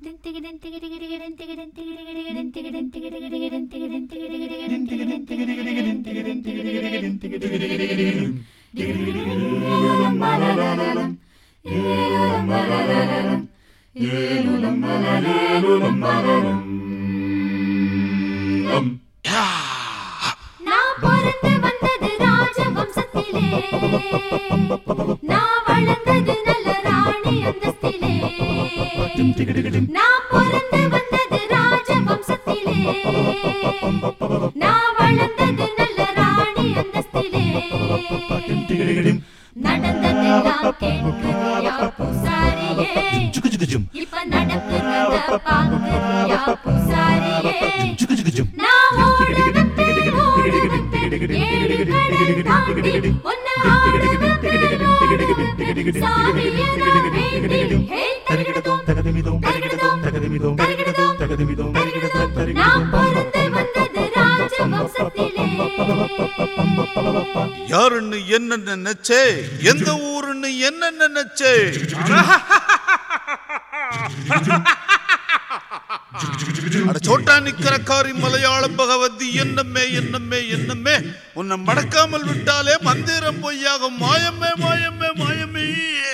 நான் பிறந்து வந்தது ராஜவம்சத்திலே நான் வளர்ந்தது நல்ல ராணி அந்தஸ்திலே நான் பிறந்து வந்தது ராஜவம்சத்திலே நான் வளர்ந்தது நல்ல ராணி அந்தஸ்திலே நடந்ததெல்லாம் கேட்கிறியா பூசாரியே இப்ப நடக்கிறத பாக்குறியா பூசாரியே நான் ஓட வைப்பேன், ஓட வைப்பேன், ஏழு கடல் தாண்டி உன்னை ஆட வைப்பேன், ஓட வைப்பேன். சாமியே நான் வேண்டி, ஹே, தருகிடதோம், தருகிடதோம், தருகிடதோம், தருகிடதோம். நான் பிறந்து வந்தது ராஜவம்சத்திலே யாருன்னு என்ன நினைச்சே எந்த ஊருன்னு என்ன நினைச்சே அட சோட்டா நிக்கிறக்காரி மலையாளம் பகவதி என்னமே என்னமே என்னமே உன்னை மடக்காமல் விட்டாலே மந்திரம் பொய்யாகும் மாயமே மாயமே மாயமே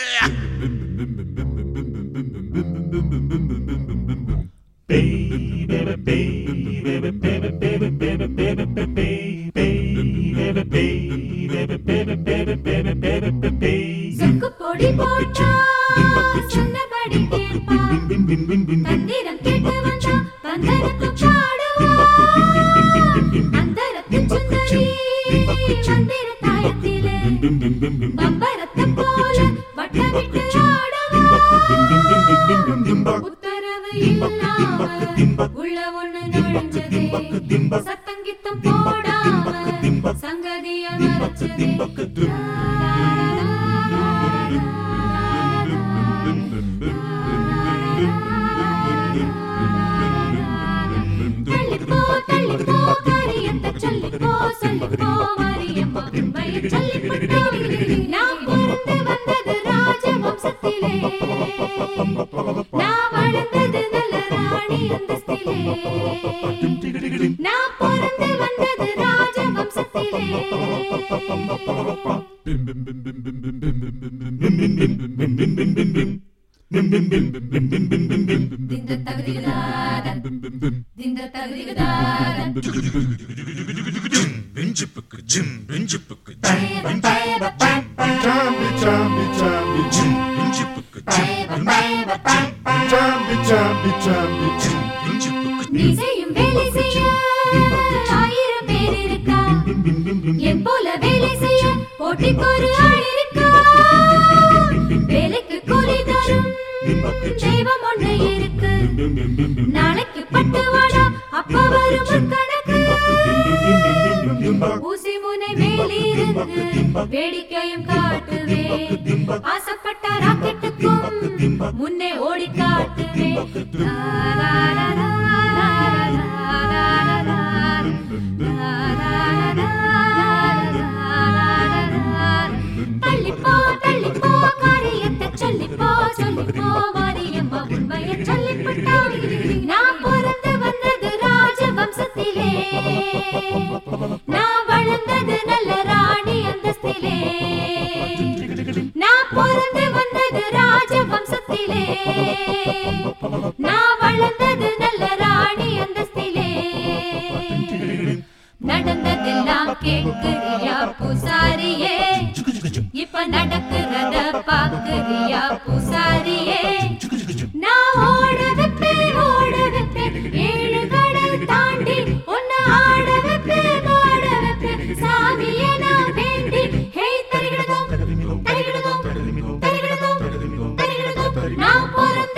சொக்கு பொடி போட்டா சொன்னபடி கேட்பான் தந்திரம் கேட்டு வந்தா தந்தரத்து பாடுவான் அந்தரத்து சுந்தரி மந்திர தாயத்திலே பம்பரத்தை போல வட்டமிட்டு ஆடுவான் உத்தரவு இல்லாம உள்ள ஒண்ணு நுழைஞ்சதே சத்தங்கித்தம் போடாம சங்கதிய மறைச்சதே தள்ளிப்போ தள்ளிப்போ காரியத்தை சொல்லிப்போ சொல்லிப்போ மாரியம்மா உண்மையை சொல்லிவிட்டோ நான் பிறந்து வந்தது ராஜவம்சத்திலே நான் வளர்ந்தது நல்ல ராணி அந்தஸ்திலே நான் பிறந்து வந்தது ராஜவம்சத்திலே திந்த தகுதிகளாரன் திந்த தகுதிகளாரன் பெஞ்சுப்புக்கு ஜிம் பெஞ்சுப்புக்கு பயப பயப பம் பெஞ்சுப்புக்கு நீ செய்யும் வேலை செய்ய ஆயிரம் பேர் இருக்கா என் போல வேலை செய்ய போட்டிக்கு ஒரு ஆள் இருக்கா வேலைக்கு கூலி தரும் தெய்வம் ஒண்ணு இருக்கு நாளைக்கு பட்டு வாடா அப்ப வரும் கணக்கு ஊசி முனை மேலிருந்து வேடிக்கையும் காட்டுவேன் ஆசைப்பட்ட ராக்கெட்டுக்கும் முன்னே ஓடி காட்டுவேன் தள்ளிப்போ தள்ளிப்போ காரியத்தை சொல்லிப்போ சொல்லிப்போ மாரியம்மா உண்மையை சொல்லிவிட்டா நான் பிறந்து வந்தது ராஜவம்சத்திலே நான் வளர்ந்தது நல்ல ராணி அந்தஸ்திலே நான் பிறந்து வந்தது ராஜவம்சத்திலே நான் வளர்ந்தது நல்ல ராணி அந்தஸ்திலே நடந்ததெல்லாம் கேட்கிறியா பூசாரியே இப்ப நடக்கிறத பாக்குறியா பூசாரியே நான் ஓட வைப்பேன் ஓட வைப்பேன் ஏழு கடல் தாண்டி உன்னை ஆட வைப்பேன் ஆட வைப்பேன் சாமியே நான் வேண்டி ஹே தருகிடதோம் தருகிடதோம் தருகிடதோம் தருகிடதோம் நான் பிறந்த